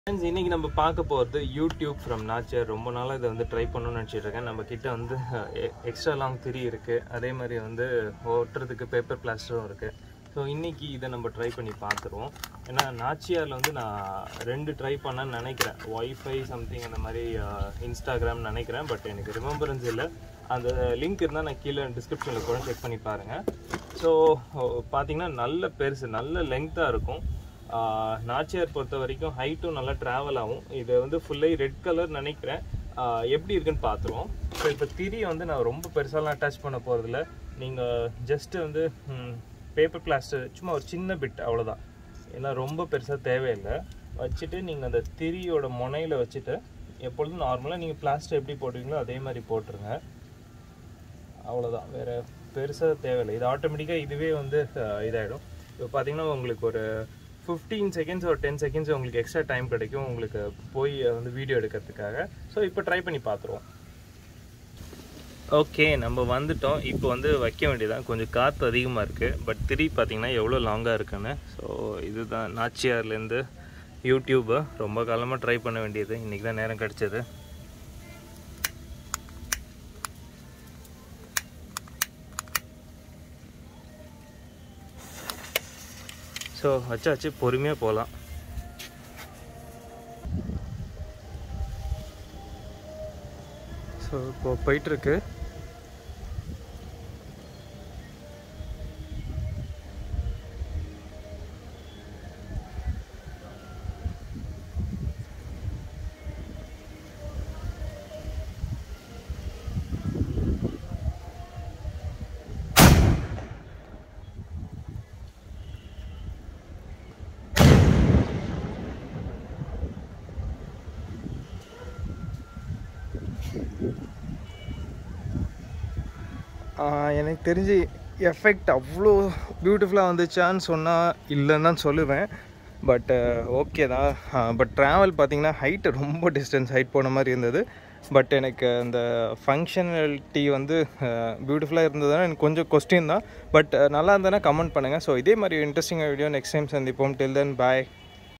friends இன்னைக்கு நம்ம பார்க்க போகிறது யூடியூப் ஃப்ரம் நாச்சர் ரொம்ப நாளாக இதை வந்து ட்ரை பண்ணணும்னு நினச்சிட்டு இருக்கேன் நம்ம கிட்ட வந்து எக்ஸ்ட்ரா லாங் திரி இருக்குது அதே மாதிரி வந்து ஓட்டுறதுக்கு பேப்பர் பிளாஸ்டரும் இருக்குது ஸோ இன்னைக்கு இதை நம்ம ட்ரை பண்ணி பார்த்துருவோம் ஏன்னா நாச்சியாரில் வந்து நான் ரெண்டு ட்ரை பண்ணேன்னு நினைக்கிறேன் ஒய்ஃபை சம்திங் அந்த மாதிரி இன்ஸ்டாகிராம் நினைக்கிறேன் பட் எனக்கு ரிமெம்பரன்ஸ் இல்லை அந்த லிங்க் இருந்தால் நான் கீழே டிஸ்கிரிப்ஷனில் கூட செக் பண்ணி பாருங்கள் ஸோ பார்த்தீங்கன்னா நல்ல பெருசு நல்ல லெங்க்த்தாக இருக்கும் ஆஹ் நாச்சியார் பொறுத்த வரைக்கும் ஹைட்டும் நல்லா ட்ராவல் ஆகும் இது வந்து ஃபுல்லாக ரெட் கலர் நினைக்கிறேன் ஆஹ் எப்படி இருக்குன்னு பார்த்துருவோம் ஸோ இப்போ திரி வந்து நான் ரொம்ப பெருசாலாம் அட்டாச் பண்ண போகிறதில்ல நீங்கள் ஜஸ்ட்டு வந்து பேப்பர் பிளாஸ்டர் சும்மா ஒரு சின்ன பிட் அவ்வளோதான் ஏன்னா ரொம்ப பெருசாக தேவையில்லை வச்சுட்டு நீங்கள் அந்த திரியோட முனையில் வச்சுட்டு எப்பொழுதும் நார்மலாக நீங்கள் பிளாஸ்டர் எப்படி போடுவீங்களோ அதே மாதிரி போட்டுருங்க அவ்வளோதான் வேறு பெருசாக தேவையில்லை இது ஆட்டோமேட்டிக்காக இதுவே வந்து அஹ், இதாயிடும் இப்போ பார்த்தீங்கன்னா உங்களுக்கு ஒரு ஃபிஃப்டீன் செகண்ட்ஸ் ஒரு டென் செகண்ட்ஸ் உங்களுக்கு எக்ஸ்ட்ரா டைம் கிடைக்கும் உங்களுக்கு போய் வந்து வீடியோ எடுக்கிறதுக்காக ஸோ இப்போ ட்ரை பண்ணி பார்த்துருவோம் ஓகே நம்ம வந்துட்டோம் இப்போ வந்து வைக்க வேண்டியதான் கொஞ்சம் காற்று அதிகமாக இருக்குது பட் திரி பார்த்தீங்கன்னா எவ்வளோ லாங்காக இருக்குன்னு ஸோ இதுதான் நாச்சியார்லேருந்து யூடியூப்பை ரொம்ப காலமாக ட்ரை பண்ண வேண்டியது இன்றைக்கி தான் நேரம் கிடச்சிது ஸோ வச்சாச்சு பொறுமையாக போகலாம் ஸோ இப்போ போயிட்டுருக்கு எனக்கு தெரிஞ்சு எஃபெக்ட் அவ்வளோ பியூட்டிஃபுல்லாக வந்துச்சான்னு சொன்னால் இல்லைன்னு தான் சொல்லுவேன் பட் ஓகே தான் பட் ட்ராவல் பார்த்தீங்கன்னா ஹைட்டு ரொம்ப டிஸ்டன்ஸ் ஹைட் போன மாதிரி இருந்தது பட் எனக்கு அந்த ஃபங்க்ஷனாலிட்டி வந்து பியூட்டிஃபுல்லாக இருந்ததுன்னா எனக்கு கொஞ்சம் கொஸ்டின் தான் பட் நல்லா இருந்ததுன்னா கமெண்ட் பண்ணுங்கள் ஸோ இதே மாதிரி இன்ட்ரெஸ்டிங்காக வீடியோ நெக்ஸ்ட் டைம் சந்திப்போம் டில் தென் பாய்